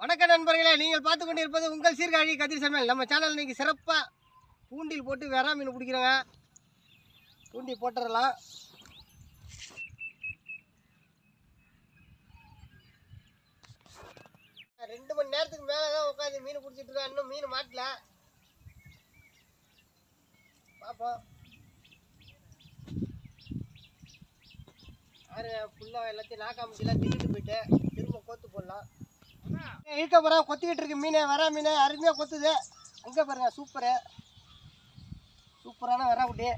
வணக்கம் நண்பர்களே நீங்கள் பார்த்து கொண்டு இருப்பது உங்கள் சீர்காழி கதிர் சமையல் நம்ம சேனல் இன்னைக்கு சிறப்பாக தூண்டில் போட்டு வெறா மீன் பிடிக்கிறோங்க தூண்டி போட்டுடலாம் ரெண்டு மணி நேரத்துக்கு மேலே தான் உட்காந்து மீன் பிடிச்சிட்டு இருக்கோம் இன்னும் மீன் மாட்டல பார்ப்போம் யாரு ஃபுல்லாக எல்லாத்தையும் நாக்காமச்சிலாம் தின்னுட்டு போயிட்டு திரும்ப கோத்து போடலாம் இருக்க போகிறோம் கொத்திக்கிட்டு இருக்கு மீன் வரா மீன் அருமையாக கொத்துது அங்கே பாருங்க சூப்பரு சூப்பரான வரா குட்டி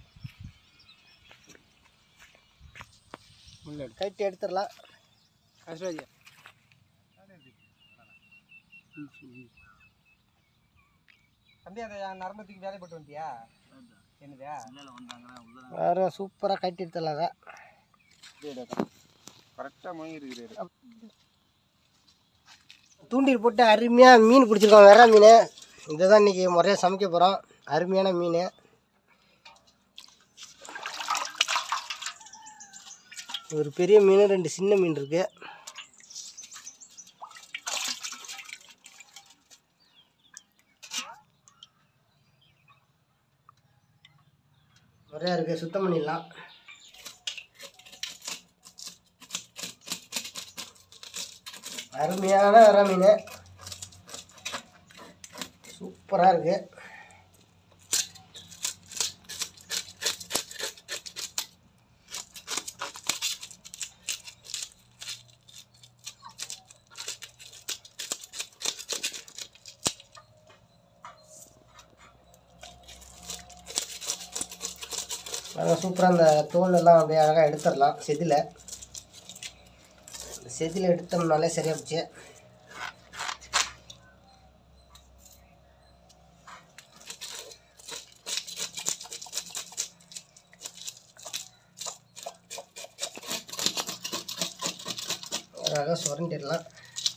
கைட்டு எடுத்துடலாம் கஷ்டராஜ் தம்பி அதை நரம்பத்துக்கு வேலைப்பட்டு வந்தியா என்னதா வேற சூப்பராக கட்டி எடுத்துடலாம் அதை கரெக்டாக மொழி இருக்கிறாரு தூண்டில் போட்டு அருமையாக மீன் பிடிச்சிருக்கோம் வெறா மீன் இதை தான் இன்றைக்கி முறையாக சமைக்க போகிறோம் அருமையான மீன் ஒரு பெரிய மீன் ரெண்டு சின்ன மீன் இருக்கு முறையாக இருக்குது சுத்தம் பண்ணிடலாம் அருமையான வர மீன் சூப்பராக இருக்கு நல்லா சூப்பராக அந்த தோல் எல்லாம் அப்படியே அழகாக எடுத்துடலாம் செதில் செதில் எடுத்தோம்னாலே சரியாக போச்சு அழகாக சுரண்டிடலாம்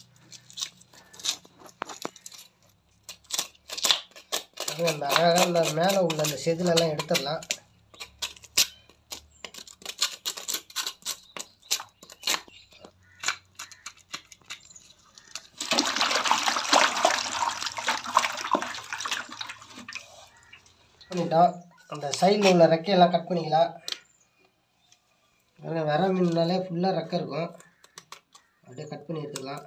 அது அந்த அழகாக அந்த மேலே உள்ள அந்த செதிலெல்லாம் எடுத்துடலாம் பண்ணிட்டோம் அந்த சைடில் உள்ள ரெக்கையெல்லாம் கட் பண்ணிக்கலாம் பாருங்க, வெற மீன்னாலே ஃபுல்லாக ரெக்கை இருக்கும் அப்படியே கட் பண்ணி எடுத்துக்கலாம்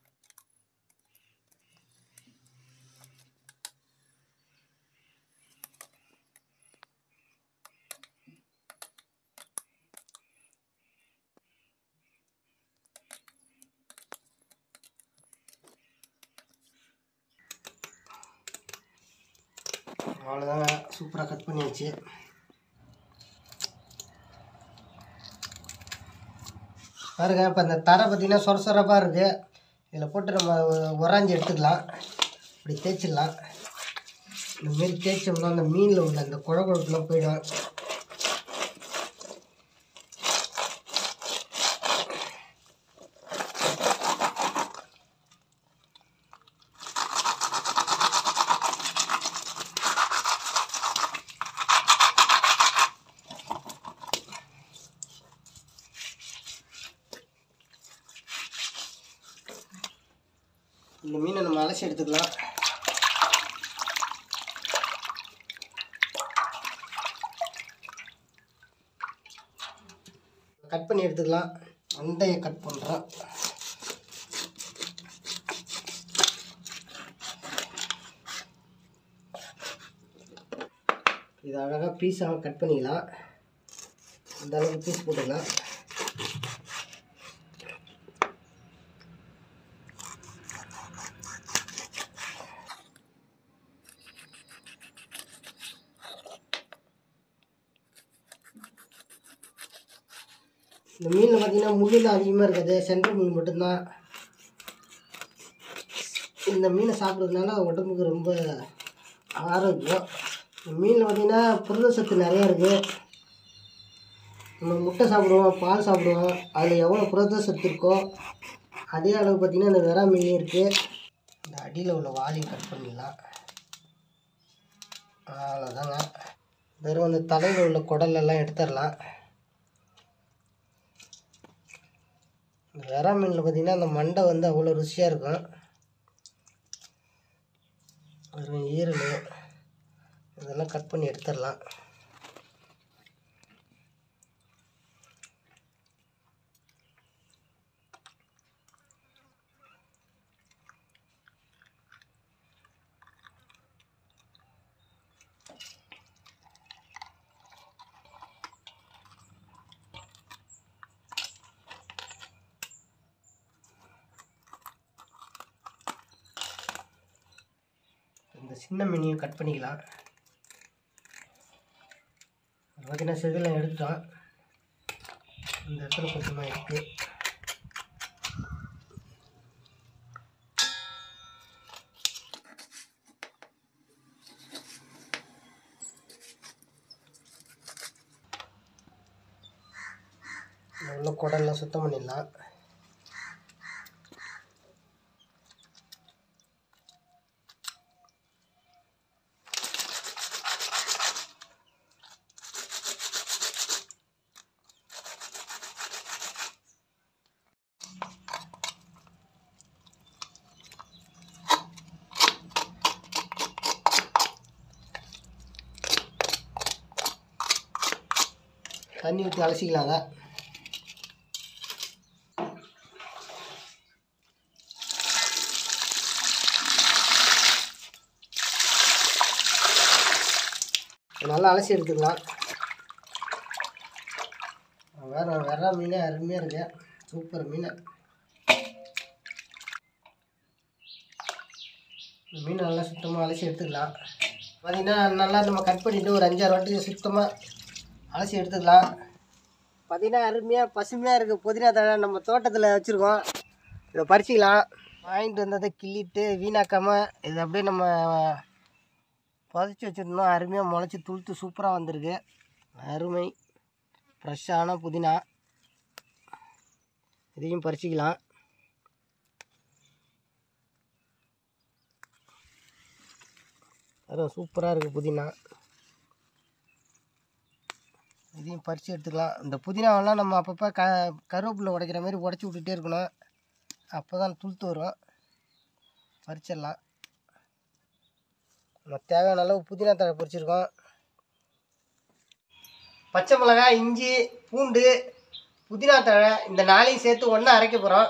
அவ்வளோதாங்க சூப்பராக கட் பண்ணியாச்சு பாருங்க இப்போ இந்த தரை பார்த்தீங்கன்னா சொர சொரப்பாக இருக்குது இதில் போட்டு நம்ம உராஞ்சி எடுத்துக்கலாம் இப்படி தேய்ச்சிடலாம் இந்த மாரி தேய்ச்சோம்னா அந்த மீனில் உள்ள அந்த குழ குழப்பெல்லாம் போயிடும் இந்த மீனை நம்ம அலசி எடுத்துக்கலாம் கட் பண்ணி எடுத்துக்கலாம் அண்டையை கட் பண்ணுறோம் இது அழகாக பீஸாக கட் பண்ணிக்கலாம் இந்த அளவுக்கு பீஸ் போட்டுக்கலாம் இந்த மீனில் பார்த்தீங்கன்னா முள்ளுலாம் அதிகமாக இருக்காது சென்ட்ரல் மீன் மட்டும்தான் இந்த மீனை சாப்பிட்றதுனால உடம்புக்கு ரொம்ப ஆரோக்கியம் இந்த மீனில் பார்த்தீங்கன்னா புரத சத்து நிறையா இருக்குது நம்ம முட்டை சாப்பிடுவோம் பால் சாப்பிடுவோம் அதில் எவ்வளோ புரத சத்து இருக்கோ அதே அளவு பார்த்திங்கன்னா இந்த வெறா மீன் இருக்குது இந்த அடியில் உள்ள வாலியும் கட் பண்ணிடலாம் அவ்வளோதாங்க வெறும் அந்த தலையில் உள்ள குடல் எல்லாம் எடுத்துடலாம் இந்த வெறா மீனில் பார்த்தீங்கன்னா அந்த மண்டை வந்து அவ்வளோ ருசியாக இருக்கும் வெறும் ஈரல் இதெல்லாம் கட் பண்ணி எடுத்துடலாம் இந்த சின்ன மீனையும் கட் பண்ணிக்கலாம் பார்த்தீங்கன்னா செதிலாம் எடுத்துட்டோம் இந்த இடத்துல கொஞ்சமாக இருக்குது உள்ள குடல்லாம் சுத்தம் பண்ணிடலாம் தண்ணி ஊற்றி அலசிக்கலாம் அதை நல்லா அலசி எடுத்துக்கலாம் வேற வேற மீன் அருமையாக இருக்கு சூப்பர் மீன் இந்த மீன் நல்லா சுத்தமாக அலசி எடுத்துக்கலாம் பார்த்தீங்கன்னா நல்லா நம்ம கட் பண்ணிவிட்டு ஒரு அஞ்சாறு வாட்டி சுத்தமாக அலசி எடுத்துக்கலாம் பார்த்தீங்கன்னா அருமையாக பசுமையாக இருக்குது புதினா தழை நம்ம தோட்டத்தில் வச்சுருக்கோம் இதை பறிச்சிக்கலாம் வாங்கிட்டு வந்ததை கிள்ளிட்டு வீணாக்காமல் இது அப்படியே நம்ம புதைச்சி வச்சுருந்தோம் அருமையாக முளைச்சி துளுத்து சூப்பராக வந்திருக்கு அருமை ஃப்ரெஷ்ஷான புதினா இதையும் பறிச்சிக்கலாம் அதுவும் சூப்பராக இருக்குது புதினா இதையும் பறித்து எடுத்துக்கலாம் இந்த புதினாவெல்லாம் நம்ம அப்பப்போ க கருவேப்பிலை உடைக்கிற மாதிரி உடச்சி விட்டுட்டே இருக்கணும் அப்போ தான் துளுத்து வரும் பறிச்சிடலாம் நம்ம தேவையான அளவு புதினா தழை பறிச்சிருக்கோம் பச்சை மிளகாய் இஞ்சி பூண்டு புதினா தழை இந்த நாளையும் சேர்த்து ஒன்றா அரைக்க போகிறோம்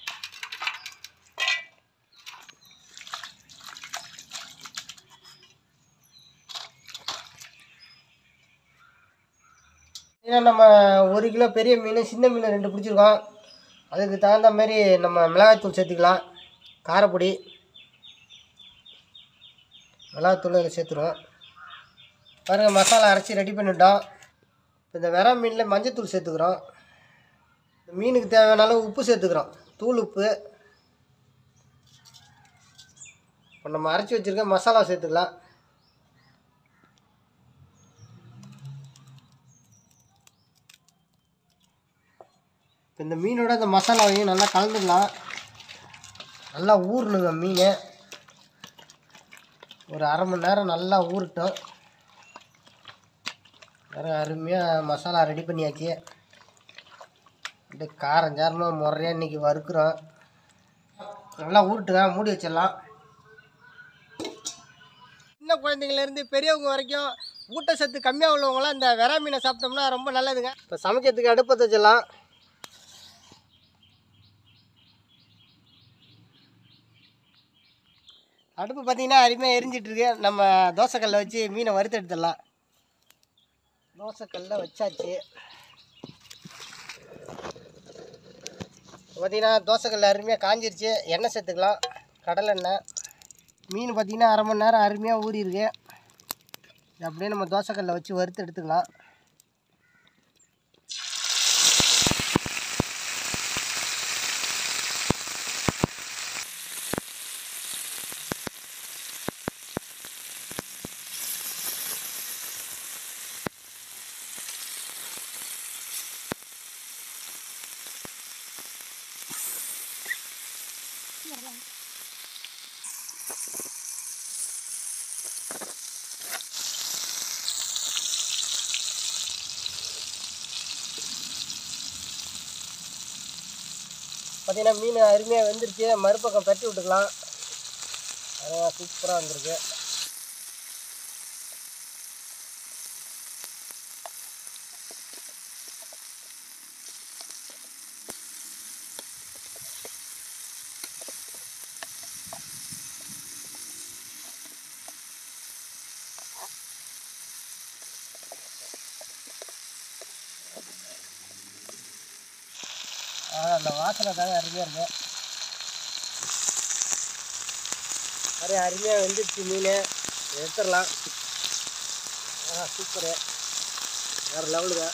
ஏன்னா நம்ம ஒரு கிலோ பெரிய மீன் சின்ன மீன் ரெண்டு பிடிச்சிருக்கோம் அதுக்கு தகுந்த மாதிரி நம்ம மிளகாய்த்தூள் சேர்த்துக்கலாம் காரப்பொடி மிளகாத்தூள் இதில் சேர்த்துருவோம் பாருங்க மசாலா அரைச்சி ரெடி பண்ணிட்டோம் இப்போ இந்த வெற மீனில் மஞ்சத்தூள் சேர்த்துக்கிறோம் இந்த மீனுக்கு தேவையான அளவு உப்பு சேர்த்துக்கிறோம் தூள் உப்பு இப்போ நம்ம அரைச்சி வச்சுருக்க மசாலா சேர்த்துக்கலாம் இப்போ இந்த மீனோட இந்த மசாலாவையும் நல்லா கலந்துக்கலாம் நல்லா ஊறணுங்க மீன் ஒரு அரை மணி நேரம் நல்லா ஊறட்டும் வேறு அருமையாக மசாலா ரெடி பண்ணியாச்சு அப்படியே காரம் சாரமாக முறையாக இன்றைக்கி வறுக்கிறோம் நல்லா ஊருட்டுங்க மூடி வச்சிடலாம் சின்ன குழந்தைங்கலேருந்து பெரியவங்க வரைக்கும் ஊட்டச்சத்து கம்மியாக உள்ளவங்களாம் இந்த வெறா மீனை சாப்பிட்டோம்னா ரொம்ப நல்லதுங்க இப்போ சமைக்கிறதுக்கு அடுப்பத்தை வச்சிடலாம் அடுப்பு பார்த்தீங்கன்னா அருமையாக எரிஞ்சிட்டு இருக்கு நம்ம தோசைக்கல்லை வச்சு மீனை வறுத்து எடுத்துடலாம் தோசைக்கல்ல வச்சாச்சு பார்த்தீங்கன்னா தோசைக்கல்ல அருமையாக காஞ்சிருச்சு எண்ணெய் சேர்த்துக்கலாம் கடலெண்ணெய் மீன் பார்த்தீங்கன்னா அரை மணி நேரம் அருமையாக ஊறிருக்கு இது அப்படியே நம்ம தோசைக்கல்ல வச்சு வறுத்து எடுத்துக்கலாம் பார்த்தீங்கன்னா மீன் அருமையாக வெந்துருச்சு மறுபக்கம் தட்டி விட்டுக்கலாம் அருமையாக சூப்பராக வந்திருக்கு அந்த வாசனை தாங்க அருமையாக இருக்கு நிறைய அருமையாக வெந்துடுச்சு மீன் எடுத்துடலாம் ஆ சூப்பரு வேறு லெவலுங்க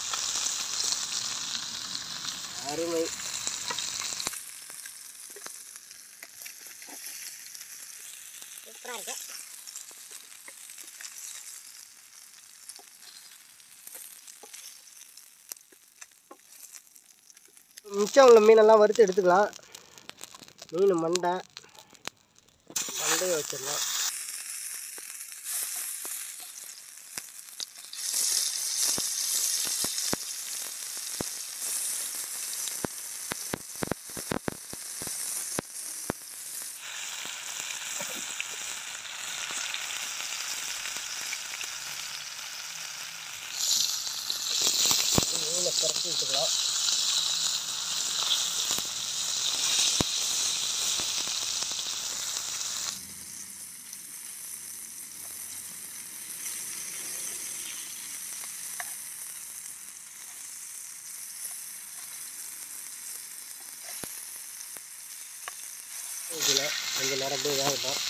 அருமை மிச்சம் உள்ள மீனெல்லாம் வறுத்து எடுத்துக்கலாம் மீன் மண்டை மண்டையை வச்சிடலாம் மீனை பரப்பி விட்டுக்கலாம் இதில் கொஞ்சம் நேரம் அப்படியே வேகட்டும்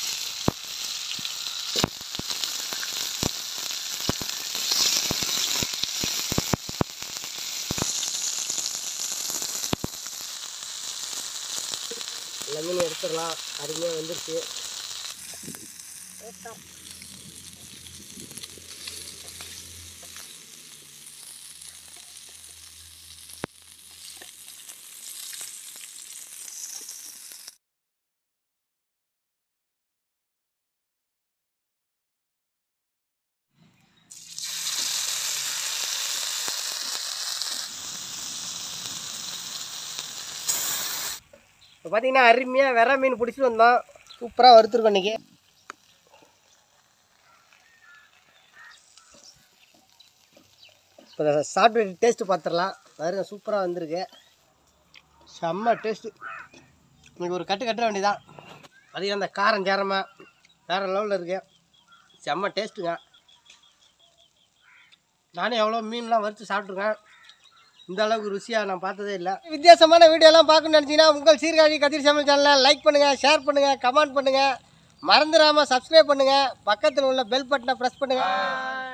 எல்லா மீனும் எடுத்துடலாம் அருமையாக வந்துருச்சு இப்போ பார்த்தீங்கன்னா அருமையாக வெற மீன் பிடிச்சிட்டு வந்தோம் சூப்பராக வறுத்துருக்கோம் இன்றைக்கி இப்போ சாப்பிட்டு டேஸ்ட்டு பார்த்துடலாம் பாருங்க சூப்பராக வந்திருக்கு செம்ம டேஸ்ட்டு இன்னைக்கு ஒரு கட்டு கட்ட வேண்டியதான் அது அந்த காரம் சேரமாக வேறு லெவலில் இருக்கு செம்ம டேஸ்ட்டுங்க நானே எவ்வளோ மீன்லாம் வறுத்து சாப்பிட்ருக்கேன் இந்த அளவுக்கு ருசியாக நான் பார்த்ததே இல்லை வித்தியாசமான வீடியோலாம் பார்க்கணும்னு நினச்சிங்கன்னா உங்கள் சீர்காழி கதிர் சமையல் சேனலை லைக் பண்ணுங்கள் ஷேர் பண்ணுங்கள் கமெண்ட் பண்ணுங்கள் மறந்துடாமல் சப்ஸ்கிரைப் பண்ணுங்கள் பக்கத்தில் உள்ள பெல் பட்டனை ப்ரெஸ் பண்ணுங்கள்